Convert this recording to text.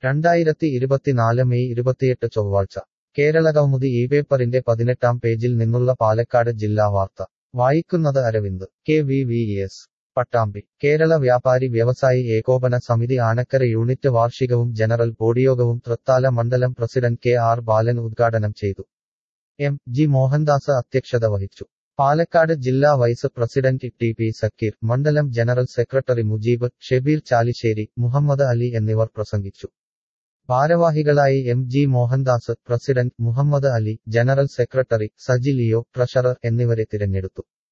രണ്ടായിരത്തി ഇരുപത്തിനാല് മെയ് ഇരുപത്തിയെട്ട് ചൊവ്വാഴ്ച കേരള കൗമുദി ഈ പേപ്പറിന്റെ പതിനെട്ടാം പേജിൽ നിന്നുള്ള പാലക്കാട് ജില്ലാ വാർത്ത വായിക്കുന്നത് Aravind K V V S Pattambi Kerala വ്യാപാരി വ്യവസായി ഏകോപന സമിതി ആനക്കര യൂണിറ്റ് വാർഷികവും ജനറൽ ബോഡിയോഗവും തൃത്താല മണ്ഡലം പ്രസിഡന്റ് കെ ആർ ബാലൻ ഉദ്ഘാടനം ചെയ്തു എം ജി മോഹൻദാസ് അധ്യക്ഷത വഹിച്ചു പാലക്കാട് ജില്ലാ vice president T P Sakkeer മണ്ഡലം ജനറൽ സെക്രട്ടറി മുജീബ് ഷെബീർ ചാലിശ്ശേരി മുഹമ്മദ് അലി എന്നിവർ പ്രസംഗിച്ചു ഭാരവാഹികളായി M G Mohandas president Muhammad Ali general secretary Saji Leo treasurer എന്നിവരെ തിരഞ്ഞെടുത്തു